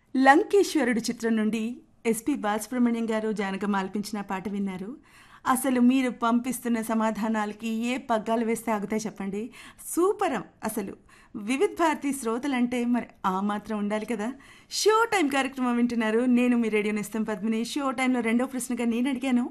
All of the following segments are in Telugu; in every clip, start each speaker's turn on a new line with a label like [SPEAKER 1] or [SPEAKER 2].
[SPEAKER 1] లంకేశ్వరుడు చిత్రం నుండి ఎస్పి బాలసుబ్రహ్మణ్యం గారు జానకమ్మ ఆలపించిన పాట విన్నారు అసలు మీరు పంపిస్తున్న సమాధానాలకి ఏ పగ్గాలు వేస్తే ఆగుతాయి చెప్పండి సూపరం అసలు వివిధ్ భారతి శ్రోతలంటే మరి ఆ మాత్రం ఉండాలి కదా షో టైం కార్యక్రమం వింటున్నారు నేను మీ రేడియో నిస్తాం పద్మిని షో టైంలో రెండో ప్రశ్నగా నేను అడిగాను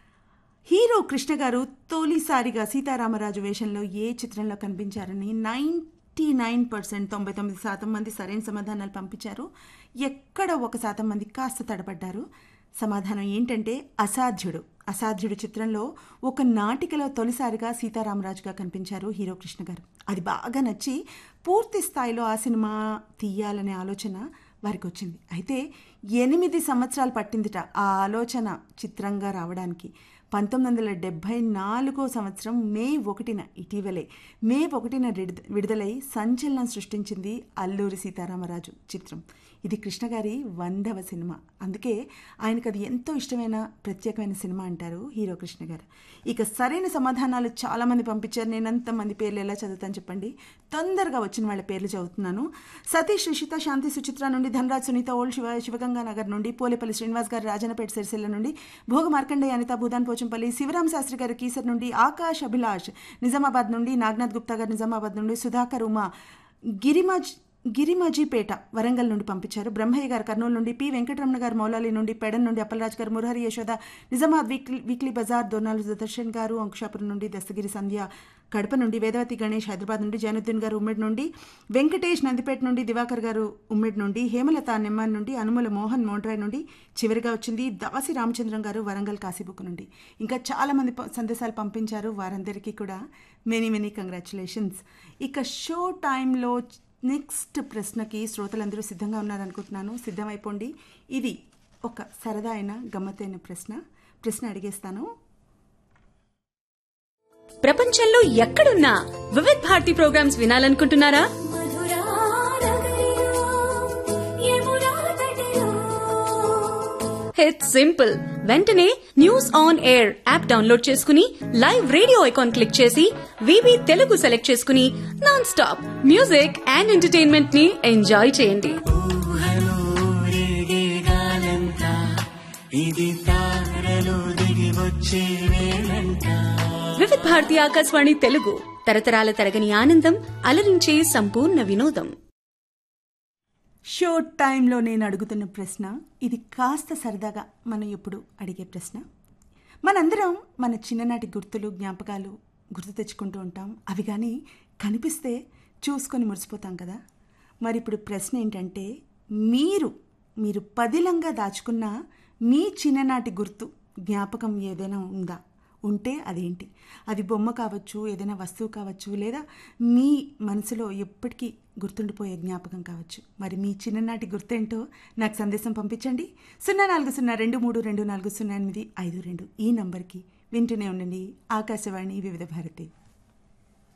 [SPEAKER 1] హీరో కృష్ణ గారు తొలిసారిగా సీతారామరాజు వేషంలో ఏ చిత్రంలో కనిపించారని నైంటీ నైన్ పర్సెంట్ తొంభై తొమ్మిది శాతం మంది సరైన సమాధానాలు పంపించారు ఎక్కడ ఒక శాతం మంది కాస్త తడబడ్డారు సమాధానం ఏంటంటే అసాధ్యుడు అసాధ్యుడు చిత్రంలో ఒక నాటికలో తొలిసారిగా సీతారామరాజుగా కనిపించారు హీరో కృష్ణ గారు అది బాగా నచ్చి పూర్తి స్థాయిలో ఆ సినిమా తీయాలనే ఆలోచన వారికి వచ్చింది అయితే ఎనిమిది సంవత్సరాలు పట్టిందిట ఆ ఆలోచన చిత్రంగా రావడానికి పంతొమ్మిది వందల డెబ్భై నాలుగో సంవత్సరం మే ఒకటిన ఇటీవలే మే ఒకటిన విడుద- విడుదలై సంచలనం సృష్టించింది అల్లూరి సీతారామరాజు చిత్రం ఇది కృష్ణ గారి వందవ సినిమా అందుకే ఆయనకు అది ఎంతో ఇష్టమైన ప్రత్యేకమైన సినిమా అంటారు హీరో కృష్ణ గారు ఇక సరైన సమాధానాలు చాలామంది పంపించారు నేను అంతమంది పేర్లు ఎలా చదువుతాను చెప్పండి తొందరగా వచ్చిన వాళ్ళ పేర్లు చదువుతున్నాను సతీష్ రిషిత శాంతి సుచిత్ర నుండి ధనరాజ్ సునీత ఓల్డ్ శివ శివగంగా నగర్ నుండి పోలేపల్లి శ్రీనివాస్ గారు రాజనపేట సిరిసిల్ల నుండి భోగ మార్కండేయ అనిత భూదాన్ పోచంపల్లి శివరాం శాస్త్రి గారు కీసర్ నుండి ఆకాష్ అభిలాష్ నిజామాబాద్ నుండి నాగ్నాథ్ గుప్తా గారు నిజామాబాద్ నుండి సుధాకర్ ఉమా గిరిమజ్ గిరిమజీపేట వరంగల్ నుండి పంపించారు బ్రహ్మయ్య గారు కర్నూలు నుండి పి వెంకటరమణ గారు మౌలాలి నుండి పెడన్ నుండి అప్పలరాజు గారు మురహరి యశోద నిజామాబాద్ వీక్లీ వీక్లీ బజార్ దోనాలు సుదర్శన్ గారు అంకుషాపురం నుండి దస్తగిరి సంధ్య కడప నుండి వేదవతి గణేష్ హైదరాబాద్ నుండి జైనుద్దీన్ గారు ఉమ్మడి నుండి వెంకటేష్ నందిపేట నుండి దివాకర్ గారు ఉమ్మడి నుండి హేమలత నెమ్మన్ నుండి అనుమల మోహన్ మోండ్రాయ్ నుండి చివరిగా వచ్చింది దాసి రామచంద్రం గారు వరంగల్ కాశీబుక్ నుండి ఇంకా చాలా మంది ప- సందేశాలు పంపించారు వారందరికీ కూడా మెనీ మెనీ కంగ్రాచులేషన్స్ ఇక షో టైంలో నెక్స్ట్ ప్రశ్నకి శ్రోతలందరూ సిద్ధంగా ఉన్నారనుకుంటున్నాను సిద్ధమైపోండి ఇది ఒక సరదా అయిన గమ్మత్తైన ప్రశ్న ప్రశ్న అడిగేస్తాను
[SPEAKER 2] ప్రపంచంలో ఎక్కడున్నా వివిధ్ భారతి ప్రోగ్రామ్స్ వినాలనుకుంటున్నారా
[SPEAKER 3] మధురా నగరిలో యమునా తటిలో
[SPEAKER 2] ఇట్స్ సింపుల్ వెంటనే news on air app download చేసుకుని లైవ్ రేడియో ఐకాన్ క్లిక్ చేసి వివి తెలుగు సెలెక్ట్ చేసుకుని non stop music and entertainment ని ఎంజాయ్ చేయండి
[SPEAKER 4] ఊహలోరేగాలంతా ఇది తారలు దిగి వచ్చే వేళంట
[SPEAKER 2] వివిధ్ భారతి ఆకాశవాణి తెలుగు తరతరాల తరగని ఆనందం అలరించే సంపూర్ణ వినోదం
[SPEAKER 1] షో టైంలో నేను అడుగుతున్న ప్రశ్న ఇది కాస్త సరదాగా మనం ఎప్పుడు అడిగే ప్రశ్న మనందరం మన చిన్ననాటి గుర్తులు జ్ఞాపకాలు గుర్తు తెచ్చుకుంటూ ఉంటాం అవి కానీ కనిపిస్తే చూసుకొని మురిసిపోతాం కదా మరి ఇప్పుడు ప్రశ్న ఏంటంటే మీరు మీరు పదిలంగా దాచుకున్న మీ చిన్ననాటి గుర్తు జ్ఞాపకం ఏదైనా ఉందా ఉంటే అదేంటి అది బొమ్మ కావచ్చు ఏదైనా వస్తువు కావచ్చు లేదా మీ మనసులో ఎప్పటికీ గుర్తుండిపోయే జ్ఞాపకం కావచ్చు మరి మీ చిన్ననాటి గుర్తేంటో నాకు సందేశం పంపించండి సున్నా నాలుగు సున్నా రెండు మూడు రెండు నాలుగు సున్నా ఎనిమిది ఐదు రెండు ఈ నంబర్కి వింటూనే ఉండండి ఆకాశవాణి వివిధ భారతి